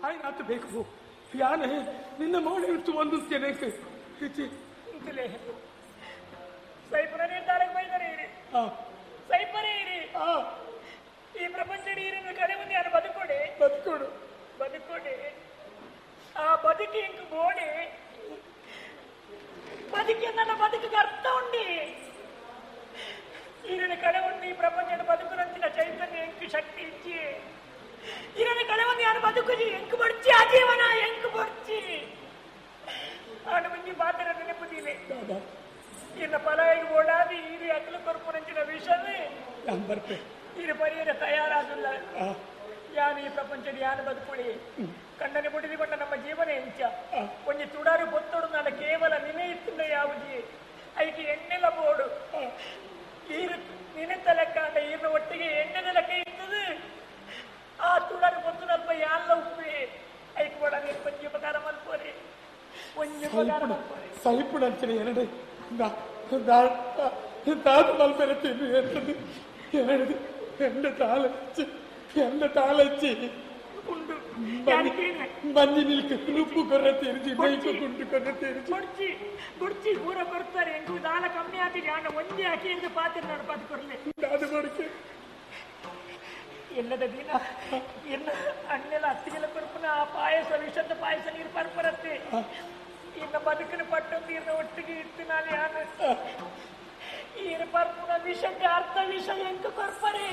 ಆಯ್ನಾತು ಬೇಕು ಯಾನೆ ನಿನ್ನ ಮೌಳಿ ಇಟ್ಟು ಒಂದು ಸೆನೆಕ್ಕೆ ಇಂತಲೇ ಸೈಪುರ ನಿರ್ಧಾರಕ್ಕೆ ಬೈದರೆ ಇರಿ ಆ ಸೈಪರೇ ಇರಿ ಆ ಈ ಪ್ರಪಂಚ ನೀರಿನ ಕಡೆ ಮುಂದೆ ಯಾರು ಬದುಕೊಡೆ ಬದುಕೋಡು ಬದುಕೊಡೆ ಆ ಬದುಕಿ ಇಂಕು ಬೋಡೆ ಬದುಕಿ ನನ್ನ ಬದುಕಿಗೆ ಅರ್ಥ ಉಂಡಿ ಈರಿನ ಕಡೆ ಉಂಡು ಈ ಪ್ರಪಂಚದ ಬದುಕುನಂಚಿನ ಚೈತನ್ಯ ಎಂಕು ಶಕ್ತಿ ಇಚ್ಚಿ ಈರಿನ ಕಡೆ ಒಂದು ಯಾರು ಬದುಕುಜಿ ಎಂಕು ಬಡ್ಚಿ ಆಜೀವನ ಎಂಕು ಬಡ್ಚಿ ಆಡು ಮುಂಜಿ ಬಾತರ ನೆನಪುದಿಲೆ ದಾದಾ ಇನ್ನ ಪಲಾಯಿಗೆ ಓಡಾದಿ ಈರಿ ಅಕ್ಕಲು ಕೊರ್ಪುನಂಚಿನ ವಿಷವೇ ನಾನು ಬರ್ಪೆ ಇದು ಪರಿಹಾರ ತಯಾರಾದಿಲ್ಲ ಆ ಯಾನು ಈ ಪ್ರಪಂಚದ ಯಾನು ಬದುಕುಳಿ ಕಣ್ಣನೆ ಬುಡಿದುಕೊಂಡ ನಮ್ಮ ಜೀವನ ಎಂಚ ಆ. ಒಂಜಿ ತುಡಾರು ಬೊತ್ತೊಡು ನನ್ನ ಕೇವಲ ನಿನೆ ಇತ್ತಿಂದ ಯಾವುದಿ ಐಕೆ ಎಣ್ಣೆಲ ಬೋಡು ಈರು ನಿನೆತ್ತ ಲೆಕ್ಕ ಅಂದ ಈರಿನ ಒಟ್ಟಿಗೆ ಎಣ್ಣೆದ ಲೆಕ್ಕ ಇರ್ತದೆ ಆ ತುಡಾರು ಬೊತ್ತು ನಲ್ಪ ಯಾಲ್ಲ ಉಪ್ಪಿ ಐಕೆ ಬೋಡ ನೀನು ಒಂಜಿ ಉಪಕಾರ ಮಲ್ಪೋರಿ ಒಂಜಿ ಉಪಕಾರ ಮಲ್ಪೋರಿ ಸೈಪುಡ್ ಅಂಚನೆ ಎರಡು ದಾದ ಮಲ್ಪೆರ ತಿನ್ನು ಎಂತದು ಎರಡು ಎಂಡ ತಾಳಚ್ಚಿ ಎಂಡ ತಾಳಚ್ಚಿ ಉಂಡು ಯಾರಿಗೇನೆ ಮಂಜಿ ನಿಲ್ಕ ಉಪ್ಪು ಕೊರ್ರ ತಿರುಜಿ ಬೈಕು ಕುಂಟು ಕೊರ್ರ ತಿರುಜಿ ಬುಡ್ಚಿ ಬುಡ್ಚಿ ಪೂರ ಬರ್ತಾರೆ ಎಂಕು ದಾಲ ಕಮ್ಮಿ ಆಗಿದೆ ಅಣ್ಣ ಒಂದೇ ಹಾಕಿ ಎಂದು ಪಾತ್ರ ನಾನು ಬದುಕೊರ್ಲೆ ಅದು ಬಡಕೆ ಎಲ್ಲದ ದಿನ ಎನ್ನ ಅಣ್ಣೆಲ್ಲ ಹತ್ತಿಗೆಲ್ಲ ಕೊರ್ಪುನ ಆ ಪಾಯಸ ವಿಷದ ಪಾಯಸ ನೀರು ಪರ್ಪರತ್ತೆ ಇನ್ನ ಬದುಕಿನ ಪಟ್ಟೊಂದು ಇರ್ನ ಒಟ್ಟಿಗೆ ಇತ್ತು ನಾನು ಯಾನು ಈರು ಪರ್ಪುನ ವಿಷಕ್ಕೆ ಅರ್ಥ ವಿಷ ಎಂಕು ಕೊರ್ಪರೆ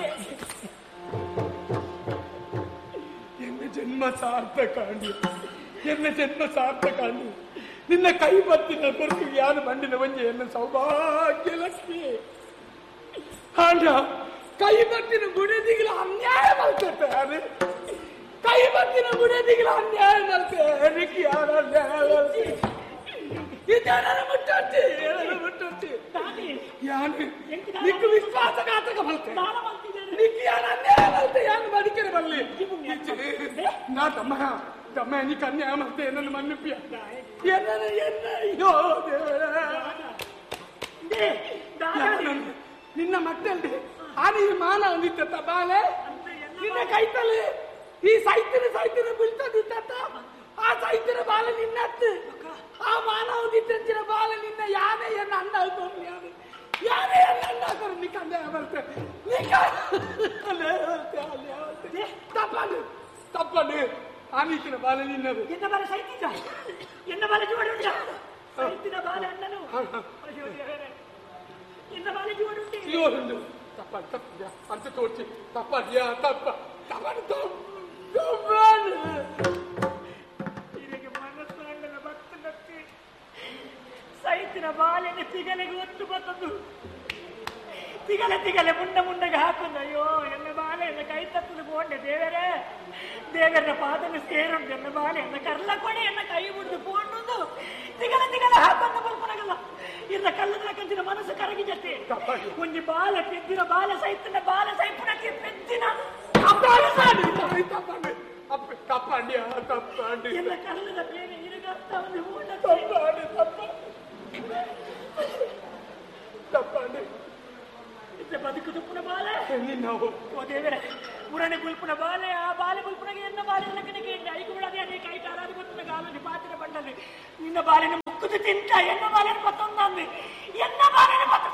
ಎನ್ನ ಜನ್ಮ ಸಾರ್ಥಕ ಅಂಡಿ ಎನ್ನ ಜನ್ಮ ಸಾರ್ಥಕ ಅಂಡಿ ನಿನ್ನ ಕೈ ಬತ್ತಿನ ಕೊರಕು ಯಾರು ಬಂಡಿನ ಒಂಜೆ ಎನ್ನ ಸೌಭಾಗ್ಯ ಲಕ್ಷ್ಮಿ ಆಂಡ ಕೈ ಬತ್ತಿನ ಗುಡಿದಿಗಿಲ ಅನ್ಯಾಯ ಮಾಡ್ತೇವೆ ಯಾರು ಕೈ ಬತ್ತಿನ ಗುಡಿದಿಗಿಲ ಅನ್ಯಾಯ ಮಾಡ್ತೇವೆ ಯಾರು ಅನ್ಯಾಯ ಮಾಡ್ತೇವೆ ಇದನ್ನ ಮುಟ್ಟೊಟ್ಟಿ ಇದನ್ನ ಮುಟ್ಟೊಟ್ಟಿ ತಾನೇ ಯಾನು ನಿಕ್ಕು ವಿಶ್ವಾಸಘಾತಕ ಮಲ್ತೆ ದಾನ ಮಾಡ್ತಿದ್ದಾರೆ ನಿಕ್ಕು ಯಾರು ಅನ್ಯಾಯ ಮಲ್ತೆ ಯಾನು ಬದುಕಿನ ಬಲ್ಲಿ ನಾ ತಮ್ಮ ತಮ್ಮ ನೀ ಅನ್ಯಾಯ ಮಾಡ್ತೆ ನನ್ನ ಮನ್ನುಪಿಯ ಎನ್ನ ಎನ್ನ ಅಯ್ಯೋ ದೇವರೇ. ದೇ, ದಾನ ಯಾನು ನಿನ್ನ ಮಟ್ಟಲ್ಲಿ ಆನೆ ಈ ಮಾನ ಒಂದಿತ್ತ ಬಾಲೆ ಅಂತ ಎಲ್ಲ ನಿನ್ನ ಕೈತಲ್ಲಿ ಈ ಸೈತಿನ ಸೈತಿನ ಬೀಳ್ತದಿತ್ತ ಆ ಸೈತಿನ ಬಾಲ ನಿನ್ನತ್ತು ಆ ಮಾನ ಒಂದಿತ್ತಿನ ಬಾಲ ನಿನ್ನ ಯಾನೇ ಎನ್ನ ಅಣ್ಣ ಹಾಕೊಂಡು ಯಾನೆ ಯಾನೇ ಎನ್ನ ಅಣ್ಣ ಹಾಕೊಂಡು ನೀ ಕಂದೆ ಬರ್ತೆ ನೀ ಅಲ್ಲೇ ಬರ್ತೆ ಅಲ್ಲೇ ಬರ್ತೆ ತಪ್ಪಂಡು ತಪ್ಪಂಡು ಆನೀತಿನ ಬಾಲ ನಿನ್ನದು ಎನ್ನ ಬಾಲ ಸೈತಿದ್ದ ಎನ್ನ ಬಾಲ ಜೋಡುಂಟ ಸೈತಿನ ಬಾಲ ಅಣ್ಣನು ಅಯ್ಯೋ ದೇವರೇ. ಎನ್ನ ಬಾಲ ಜೋಡುಂಟೆ ಇವರುಂಡು ತಪ್ಪ ತಪ್ಪ ಅಂತ ತೋರ್ಸಿ ತಪ್ಪಾದ್ಯಾ ತಪ್ಪ ತಪ್ಪಂಡು ತಪ್ಪಾಡು ಇದಕ್ಕೆ ಮನಸ್ಸಂಡನ ಭಕ್ತನಕ್ಕೆ ಸೈತಿನ ಬಾಲೆನ ತಿಗಲೆಗೆ ಒತ್ತು ಬಂದದ್ದು ತಿಗಲೆ ತಿಗಲೆ ಮುಂಡ ಮುಂಡಗೆ ಹಾಕೊಂಡು ಅಯ್ಯೋ ಎನ್ನ ಬಾಲೆ ಎನ್ನ ಕೈ ತತ್ತದ ಬೋಂಡೆ ದೇವರೇ ದೇವರ ಪಾದನ ಸೇರುಂಡು ಎನ್ನ ಬಾಲೆ ಎನ್ನ ಕರ್ಲ ಕೊಡೆ ಎನ್ನ ಕೈ ಮುಡ್ದು ಪೋಂಡು ತಿಗಲೆ ತಿಗಲೆ ಹಾಕೊಂಡು ಬಲ್ಪನಗಲ್ಲ ಇರ್ದ ಕಲ್ಲದ ಕಂಚಿನ ಮನಸ್ಸು ಕರಗಿ ಜತೆ ಒಂಜಿ ಬಾಲ ಪೆದ್ದಿನ ಬಾಲ ಸೈತನ ಬಾಲ ಸೈಪುನಕ್ಕೆ ಪೆದ್ದಿನ ತಪ್ಪಾಡಿ ತಪ್ಪಂಡು ಅಪ್ಪ ತಪ್ಪಂಡಿ ತಪ್ಪಂಡಿ ಎಲ್ಲ ಕಲ್ಲದ ಬೇರೆ ಇರುಗತ್ತವನ್ನು ಮೂಡ ತಪ್ಪಾಡಿ ತಪ್ಪ ತಪ್ಪಂಡಿ ಇದ್ದ ಬದುಕು ತುಪ್ಪನ ಬಾಲೆ ನಿನ್ನ ಓ ದೇವರೇ ಪುರಾಣ ಗುಲ್ಪುನ ಬಾಲೆ ಆ ಬಾಲೆ ಗುಲ್ಪುನಗೆ ಎನ್ನ ಬಾಲೆ ಲಕ್ಕನಿಗೆ ಎಂಡ ಐಕು ಬಿಡದೆ ಅದೇ ಕೈ ಕಾಲಾದಿ ಬರ್ತನ ಗಾಲಲ್ಲಿ ಪಾತ್ರ ಬಂಡಲ್ಲಿ ನಿನ್ನ ಬಾಲಿನ ಮುಕ್ಕುದು ತಿಂತ ಎನ್ನ ಬಾಲಿನ ಪತ್ತೊಂದಂದು ಎನ್ನ ಬಾಲಿನ ಪತ್ತ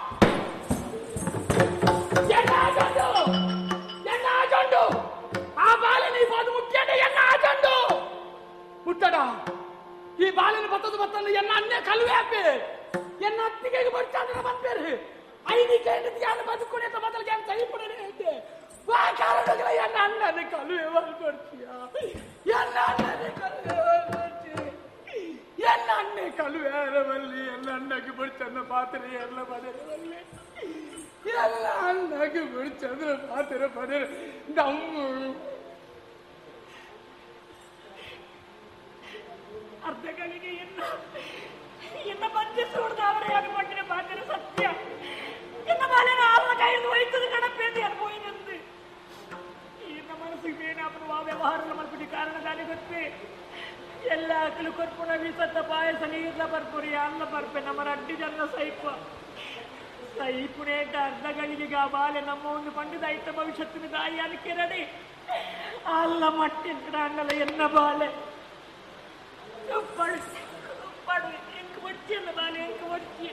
ಎನ್ನ ಆಜಂಡು ಎನ್ನ ಆಜಂಡು ಆ ಬಾಲನ ಈ ಬಾದು ಮುಖ್ಯಂಡ ಎನ್ನ ಆಜಂಡು ಮುಟ್ಟಡ ಈ ಬಾಲನ ಬತ್ತದ ಬತ್ತಂದು ಎನ್ನ ಅನ್ಯ ಕಲುವೆ ಹಾಪೆ ಎನ್ನ ಅತ್ತಿಗೆ ಬರ್ಚಾಂದ್ರ ಬಂತೇರಿ ಐದು ಕೇಂದ್ರದ ಯಾರು ಬದುಕುಣೆ ಅಂತ ಮೊದಲು ಯಾರು ಸಹಿ ಪಡನೆ ಹೇಳ್ತೆ ಆ ಕಾರಣಗಳ ಎನ್ನ ಅಣ್ಣನ ಕಲುವೆ ಬರ್ಕೊಡ್ತೀಯ ಎನ್ನ ಅಣ್ಣನ ಕಲುವೆ ಬರ್ಕೊಡ್ತೀಯ ಎನ್ನ ಅಣ್ಣೆ ಕಲುವೆ ಬಲ್ಲಿ ಎನ್ನ ಅಣ್ಣಗೆ ಬಿಡ್ಚಂದ ಪಾತ್ರೆ ಎಲ್ಲ ಬದಲವಲ್ಲಿ ಎಲ್ಲ ಅಣ್ಣಗೆ ಬಿಡ್ಚಂದ್ರ ಪಾತ್ರೆ ಬದಲ ನಮ್ಮ ಅರ್ಧಗಳಿಗೆ ಎನ್ನ ಎನ್ನ ಪಂಚ ಸೂಡ್ದ ಅವರ ಯಾರು ಪಟ್ಟಿನ ಪಾತ್ರ ಸತ್ಯ ಎನ್ನ ಬಾಲಿನ ಆಲ್ನ ಕೈಯಿಂದ ಒಯ್ತದ ಕಣಪ್ಪೆ ಎಂದು ಅನುಭವಿದಂತೆ ಇನ್ನ ಮನಸ್ಸಿಗೆ ಬೇನಾಪನು ಆ ವ್ಯವಹಾರ ಮಲ್ಪಡಿ ಕಾರಣದಾನಿ ಗೊತ್ತೇ ಎಲ್ಲ ಅಕ್ಕಲು ಕೊರ್ಪುನ ವಿಸತ್ತ ಪಾಯಸ ನೀರ್ಲ ಬರ್ಪುರಿ ಅನ್ನ ಬರ್ಪೆ ನಮ್ಮ ಅಡ್ಡಿ ಜನ ಸೈಪ ಸೈಪುಣೇಟ ಅರ್ಧ ಗಳಿಗೆ ಆ ಬಾಲೆ ನಮ್ಮ ಒಂದು ಪಂಡಿತ ಐತ ಭವಿಷ್ಯತ್ತಿನ ದಾಯಿ ಅದಕ್ಕೆ ರೆಡಿ ಅಲ್ಲ ಮಟ್ಟಿನ ಅಂಗಲ ಎನ್ನ ಬಾಲೆ ಉಪ್ಪಳು ಉಪ್ಪಳು ಎಂಕ ಒಚ್ಚಿಯಲ್ಲ ಬಾಲೆ ಎಂಕ ಒಚ್ಚಿ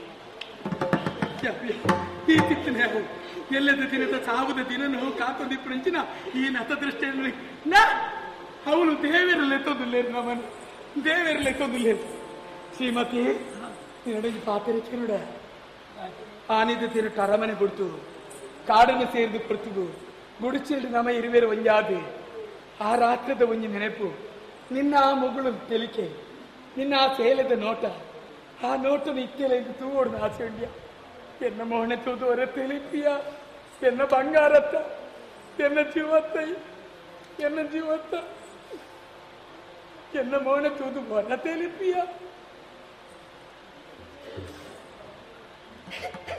ಈ ತಿತ್ತನೆ ಅವು ಎಲ್ಲದ ದಿನದ ಸಾವುದ ದಿನನು ಕಾತೊಂದಿಪ್ಪುಂಚಿನ ಈ ನತ ದೃಷ್ಟಿಯಲ್ಲಿ ನಾ ಅವನು ದೇವರಲ್ಲಿ ಎತ್ತೊಂದಿಲ್ಲೇರು ನಮ್ಮನ್ನು ದೇವರಲ್ಲಿ ಎತ್ತೊಂದಿಲ್ಲೇರು ಶ್ರೀಮತಿ ನಿನ್ನೊಡಗೆ ಪಾತ್ರೆ ನೋಡ ಆನಿದ ತಿರುಟ್ಟು ಅರಮನೆ ಬಿಡ್ತು ಕಾಡನ್ನು ಸೇರಿದು ಕೊಡ್ತು ಗುಡಿಚಿಲ್ಡು ನಮ್ಮ ಇರುವೆರು ಒಂಜಾದು ಆ ರಾತ್ರದ ಒಂಜಿ ನೆನಪು ನಿನ್ನ ಆ ಮಗಳು ತೆಲಿಕೆ ನಿನ್ನ ಆ ಸೇಲದ ನೋಟ ಆ ನೋಟನ ಇಕ್ಕೆಲ ಇದು ತೂವೋಡು ಆಸೆ ಉಂಡ್ಯ ಎನ್ನ ಮೋಹನೆ ತೂದುವರೆ ತಿಳಿಪಿಯ ಎನ್ನ ಬಂಗಾರತ್ತ ಎನ್ನ ಜೀವತ್ತ ಎನ್ನ ಜೀವತ್ತ ಎನ್ನ ಮೋಹನೆ ತೂದು ಮೊನ್ನ ತೆಲಿಪಿಯ